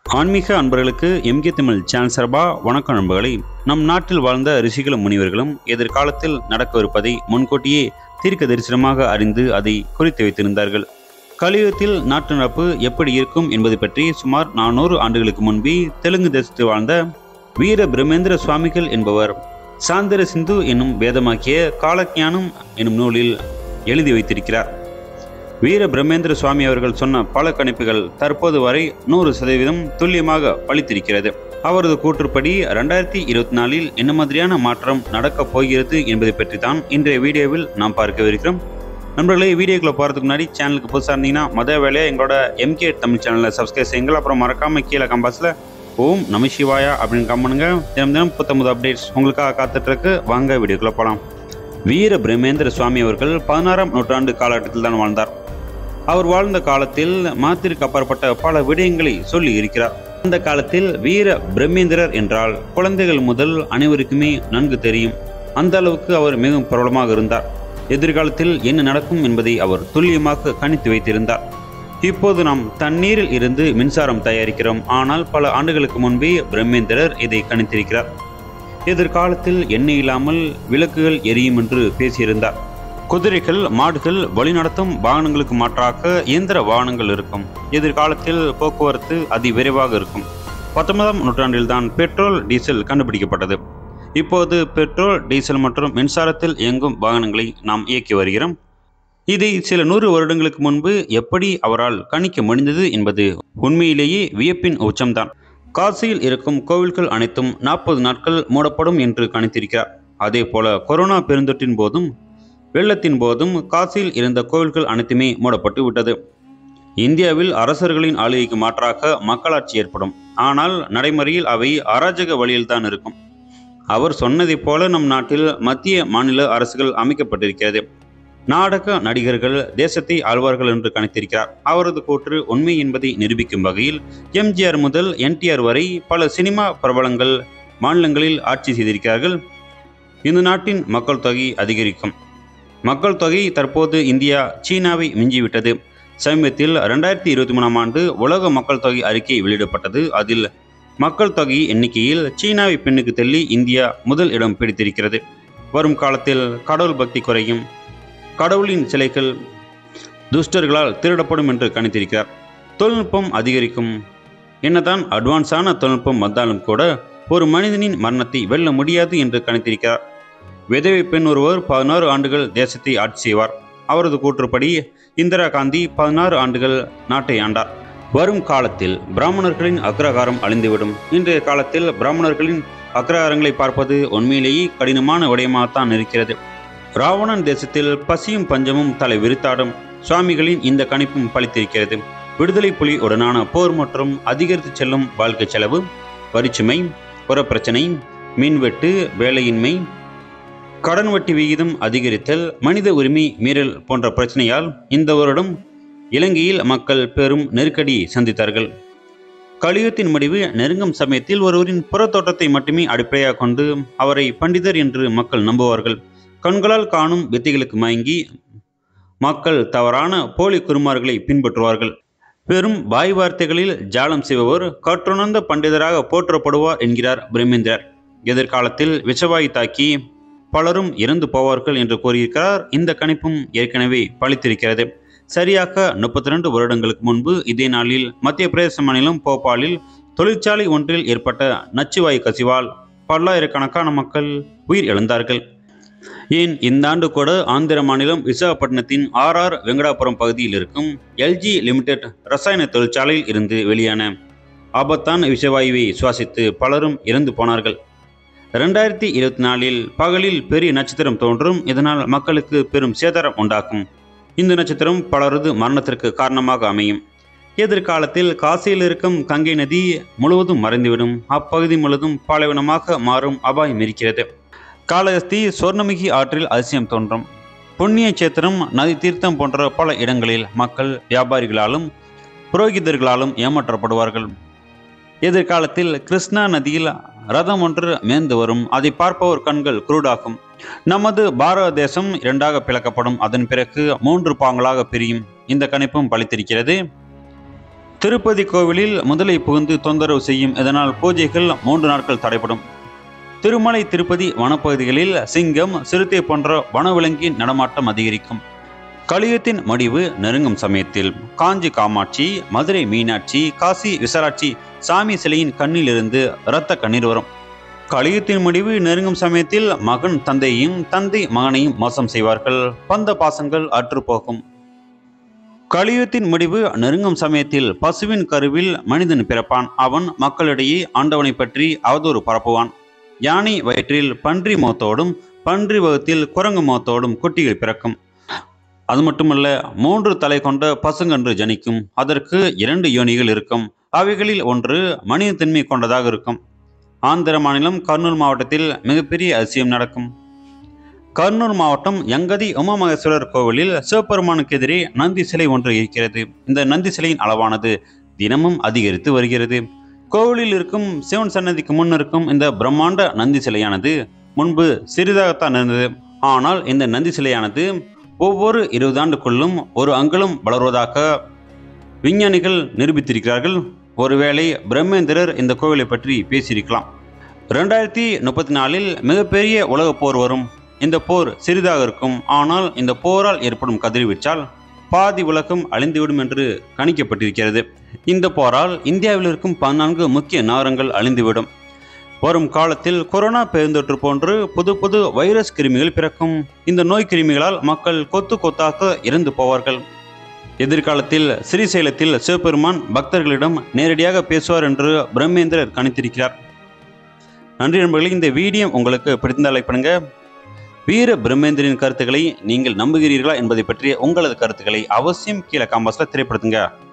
ஆன்மீக அன்பர்களுக்கு MK Tamil channel சார்பா வணக்கம் நண்பர்களே நம் நாட்டில் வாழ்ந்த ரிஷிகளும் முனிவர்களும் எதிர்காலத்தில் நடக்கவிருப்பதை முன்கூட்டியே தீர்க்க தரிசனமாக அறிந்து அதை குறித்து வைத்திருந்தார்கள் கலியுகத்தில் நாட்டு நடப்பு எப்படி இருக்கும் என்பது பற்றி சுமார் நானூறு ஆண்டுகளுக்கு முன்பே தெலுங்கு தேசத்தில் வாழ்ந்த வீர பிரம்மேந்திர சுவாமிகள் என்பவர் சாந்திர சிந்து என்னும் வேதமாக்கிய காலஞானம் என்னும் நூலில் எழுதி வைத்திருக்கிறார் வீர பிரம்மேந்திர சுவாமி அவர்கள் சொன்ன பல கணிப்புகள் தற்போது வரை நூறு சதவீதம் துல்லியமாக பளித்திருக்கிறது அவரது கூற்றுப்படி ரெண்டாயிரத்தி இருபத்தி நாலில் என்ன மாதிரியான மாற்றம் நடக்கப் போகிறது என்பதை பற்றி தான் இன்றைய வீடியோவில் நாம் பார்க்கவிருக்கிறோம் நண்பர்களே வீடியோக்குள்ள போகிறதுக்கு முன்னாடி சேனலுக்கு புதுசாக இருந்தீங்கன்னா மொதல் வேலையை எங்களோட எம்கே தமிழ் சேனலில் சப்ஸ்கிரைப் செய்யுங்கள் அப்புறம் மறக்காம கீழே கம்பாஸில் ஓம் நம சிவாயா அப்படின்னு கம்பனுங்க தினம் தினம் புத்தம்பது அப்டேட்ஸ் உங்களுக்காக காத்துட்டு இருக்கு வாங்க வீடியோக்குள்ள போகலாம் வீர பிரம்மேந்திர சுவாமி அவர்கள் பதினாறாம் நூற்றாண்டு காலகட்டத்தில் தான் வாழ்ந்தார் அவர் வாழ்ந்த காலத்தில் மாத்திற்கு அப்பாற்பட்ட பல விடயங்களை சொல்லி இருக்கிறார் அந்த காலத்தில் வீர பிரம்மேந்திரர் என்றால் குழந்தைகள் முதல் அனைவருக்குமே நன்கு தெரியும் அந்த அளவுக்கு அவர் மிகவும் பிரபலமாக இருந்தார் எதிர்காலத்தில் என்ன நடக்கும் என்பதை அவர் துல்லியமாக கணித்து வைத்திருந்தார் இப்போது நாம் தண்ணீரில் இருந்து மின்சாரம் தயாரிக்கிறோம் ஆனால் பல ஆண்டுகளுக்கு முன்பே பிரம்மேந்திரர் இதை கணித்திருக்கிறார் எதிர்காலத்தில் எண்ணெய் இல்லாமல் விளக்குகள் எரியும் என்று பேசியிருந்தார் குதிரைகள் மாடுகள் வழிநடத்தும் வாகனங்களுக்கு மாற்றாக இயந்திர வாகனங்கள் இருக்கும் எதிர்காலத்தில் போக்குவரத்து அதிவிரைவாக இருக்கும் பத்தொன்பதாம் நூற்றாண்டில்தான் பெட்ரோல் டீசல் கண்டுபிடிக்கப்பட்டது இப்போது பெட்ரோல் டீசல் மற்றும் மின்சாரத்தில் இயங்கும் வாகனங்களை நாம் இயக்கி வருகிறோம் இதை சில நூறு வருடங்களுக்கு முன்பு எப்படி அவரால் கணிக்க முடிந்தது என்பது உண்மையிலேயே வியப்பின் உச்சம்தான் காசியில் இருக்கும் கோவில்கள் அனைத்தும் நாற்பது நாட்கள் மூடப்படும் என்று கணித்திருக்கிறார் அதே போல கொரோனா பெருந்தொற்றின் போதும் வெள்ளத்தின் போதும் காசியில் இருந்த கோவில்கள் அனைத்துமே மூடப்பட்டு விட்டது இந்தியாவில் அரசர்களின் ஆளுகைக்கு மாற்றாக மக்களாட்சி ஏற்படும் ஆனால் நடைமுறையில் அவை அராஜக வழியில்தான் இருக்கும் அவர் சொன்னதைப் போல நம் நாட்டில் மத்திய மாநில அரசுகள் அமைக்கப்பட்டிருக்கிறது நாடக நடிகர்கள் தேசத்தை ஆழ்வார்கள் என்று கணித்திருக்கிறார் அவரது கூற்று உண்மை என்பதை நிரூபிக்கும் வகையில் எம்ஜிஆர் முதல் என்டிஆர் வரை பல சினிமா பிரபலங்கள் மாநிலங்களில் ஆட்சி செய்திருக்கிறார்கள் இந்த நாட்டின் மக்கள் தொகை அதிகரிக்கும் மக்கள் தொகை தற்போது இந்தியா சீனாவை மிஞ்சிவிட்டது சமீபத்தில் ரெண்டாயிரத்தி இருபத்தி மூணாம் ஆண்டு உலக மக்கள் தொகை அறிக்கை வெளியிடப்பட்டது அதில் மக்கள் தொகை எண்ணிக்கையில் சீனாவை பின்னுக்கு தள்ளி இந்தியா முதல் இடம் பிடித்திருக்கிறது வரும் காலத்தில் கடவுள் பக்தி குறையும் கடவுளின் சிலைகள் துஷ்டர்களால் திருடப்படும் என்று கணித்திருக்கிறார் தொழில்நுட்பம் அதிகரிக்கும் என்னதான் அட்வான்ஸான தொழில்நுட்பம் வந்தாலும் கூட ஒரு மனிதனின் மரணத்தை வெல்ல முடியாது என்று கணித்திருக்கிறார் விதவை பெண் ஒருவர் பதினாறு ஆண்டுகள் தேசத்தை ஆட்சி செய்வார் அவரது கூற்றுப்படி இந்திரா காந்தி பதினாறு ஆண்டுகள் நாட்டை ஆண்டார் வரும் காலத்தில் பிராமணர்களின் அக்ரகாரம் அழிந்துவிடும் இன்றைய காலத்தில் பிராமணர்களின் அக்ரகாரங்களை பார்ப்பது உண்மையிலேயே கடினமான விடயமாகத்தான் இருக்கிறது ராவணன் தேசத்தில் பசியும் பஞ்சமும் தலை விரித்தாடும் சுவாமிகளின் இந்த கணிப்பும் பலித்திருக்கிறது விடுதலை புலி உடனான போர் மற்றும் அதிகரித்து செல்லும் வாழ்க்கை செலவு வரிச்சுமை உரப்பிரச்சனை மின்வெட்டு வேலையின்மை கடன் வட்டி விகிதம் அதிகரித்தல் மனித உரிமை மீறல் போன்ற பிரச்சனையால் இந்த வருடம் இலங்கையில் மக்கள் பெரும் நெருக்கடி சந்தித்தார்கள் கலியுகத்தின் முடிவு நெருங்கும் சமயத்தில் ஒருவரின் புறத்தோட்டத்தை மட்டுமே அடிப்படையாக கொண்டு அவரை பண்டிதர் என்று மக்கள் நம்புவார்கள் கண்களால் காணும் வித்தைகளுக்கு மயங்கி மக்கள் தவறான போலி குருமார்களை பின்பற்றுவார்கள் பெரும் வாய் வார்த்தைகளில் ஜாலம் செய்பவர் கற்றுணர்ந்த பண்டிதராக போற்றப்படுவார் என்கிறார் பிரம்மேந்திரர் எதிர்காலத்தில் விஷவாயு தாக்கி பலரும் இறந்து போவார்கள் என்று கூறியிருக்கிறார் இந்த கணிப்பும் ஏற்கனவே பழித்திருக்கிறது சரியாக முப்பத்தி ரெண்டு வருடங்களுக்கு முன்பு இதே நாளில் மத்திய பிரதேச மாநிலம் போபாலில் தொழிற்சாலை ஒன்றில் ஏற்பட்ட நச்சுவாயு கசிவால் பல்லாயிரக்கணக்கான மக்கள் உயிர் இழந்தார்கள் ஏன் இந்த ஆண்டு கூட ஆந்திர மாநிலம் விசாகப்பட்டினத்தின் ஆர் ஆர் வெங்கடாபுரம் பகுதியில் இருக்கும் எல்ஜி லிமிடெட் ரசாயன தொழிற்சாலையில் இருந்து வெளியான ஆபத்தான விஷவாயுவை சுவாசித்து பலரும் இறந்து போனார்கள் ரெண்டாயிரத்தி இருபத்தி நாலில் பகலில் பெரிய நட்சத்திரம் தோன்றும் இதனால் மக்களுக்கு பெரும் சேதாரம் உண்டாக்கும் இந்த நட்சத்திரம் பலரது மரணத்திற்கு காரணமாக அமையும் எதிர்காலத்தில் காசியில் இருக்கும் கங்கை நதி முழுவதும் மறைந்துவிடும் அப்பகுதி முழுவதும் பாலைவனமாக மாறும் அபாயம் இருக்கிறது காளஹஸ்தி சொர்ணமுகி ஆற்றில் அதிசயம் தோன்றும் புண்ணிய சேத்திரம் நதி தீர்த்தம் போன்ற பல இடங்களில் மக்கள் வியாபாரிகளாலும் புரோகிதர்களாலும் ஏமாற்றப்படுவார்கள் எதிர்காலத்தில் கிருஷ்ணா நதியில் ரதம் ஒன்று மேந்து வரும் அதை பார்ப்பவர் கண்கள் குருடாகும் நமது பாரத தேசம் இரண்டாக பிளக்கப்படும் அதன் பிறகு மூன்று பாங்களாக பிரியும் இந்த கணிப்பும் பலித்திருக்கிறது திருப்பதி கோவிலில் முதலை புகுந்து தொந்தரவு செய்யும் இதனால் பூஜைகள் மூன்று நாட்கள் தடைப்படும் திருமலை திருப்பதி வனப்பகுதிகளில் சிங்கம் சிறுத்தை போன்ற வனவிலங்கின் நடமாட்டம் அதிகரிக்கும் கலியுகத்தின் முடிவு நெருங்கும் சமயத்தில் காஞ்சி காமாட்சி மதுரை மீனாட்சி காசி விசாலாட்சி சாமி சிலையின் கண்ணிலிருந்து இரத்த கண்ணீர் வரும் கலியுகத்தின் முடிவு நெருங்கும் சமயத்தில் மகன் தந்தையும் தந்தை மகனையும் மோசம் செய்வார்கள் பந்த பாசங்கள் அற்றுப்போகும் கலியுகத்தின் முடிவு நெருங்கும் சமயத்தில் பசுவின் கருவில் மனிதன் பிறப்பான் அவன் மக்களிடையே ஆண்டவனை பற்றி அவதூறு பரப்புவான் யானை வயிற்றில் பன்றி மோத்தோடும் பன்றி வகுத்தில் குரங்கு மோத்தோடும் குட்டிகள் பிறக்கும் அது மட்டுமல்ல மூன்று தலை கொண்ட பசுங்கன்று ஜனிக்கும் அதற்கு இரண்டு யோனிகள் இருக்கும் அவைகளில் ஒன்று மனிதத்தன்மை கொண்டதாக இருக்கும் ஆந்திர மாநிலம் கர்னூல் மாவட்டத்தில் மிகப்பெரிய அதிசயம் நடக்கும் கர்னூல் மாவட்டம் யங்கதி உமாமகேஸ்வரர் கோவிலில் சிவபெருமானுக்கு எதிரே நந்தி சிலை ஒன்று இருக்கிறது இந்த நந்தி சிலையின் அளவானது தினமும் அதிகரித்து வருகிறது கோவிலில் இருக்கும் சிவன் சன்னதிக்கு முன் இருக்கும் இந்த பிரம்மாண்ட நந்தி சிலையானது முன்பு சிறிதாகத்தான் இருந்தது ஆனால் இந்த நந்தி சிலையானது ஒவ்வொரு இருபது ஆண்டுக்குள்ளும் ஒரு அங்குலம் வளர்வதாக விஞ்ஞானிகள் நிரூபித்திருக்கிறார்கள் ஒருவேளை பிரம்மேந்திரர் இந்த கோவிலை பற்றி பேசியிருக்கலாம் ரெண்டாயிரத்தி முப்பத்தி நாலில் மிகப்பெரிய உலகப் போர் வரும் இந்த போர் சிறிதாக இருக்கும் ஆனால் இந்த போரால் ஏற்படும் கதிர்வீச்சால் பாதி உலகம் அழிந்துவிடும் என்று கணிக்கப்பட்டிருக்கிறது இந்த போரால் இந்தியாவில் இருக்கும் பதினான்கு முக்கிய நகரங்கள் அழிந்துவிடும் வரும் காலத்தில் கொரோனா பெருந்தொற்று போன்று புது புது வைரஸ் கிருமிகள் பிறக்கும் இந்த நோய் கிருமிகளால் மக்கள் கொத்து கொத்தாக இறந்து போவார்கள் எதிர்காலத்தில் ஸ்ரீசைலத்தில் சிவபெருமான் பக்தர்களிடம் நேரடியாக பேசுவார் என்று பிரம்மேந்திரர் கணித்திருக்கிறார் நன்றி நண்பர்களே இந்த வீடியோ உங்களுக்கு பிடித்திருந்தால் லைக் பண்ணுங்க வீர பிரம்மேந்திரின் கருத்துக்களை நீங்கள் நம்புகிறீர்களா என்பதை பற்றிய உங்களது கருத்துக்களை அவசியம் கீழே காம்பாஸ்ல திரைப்படுத்துங்க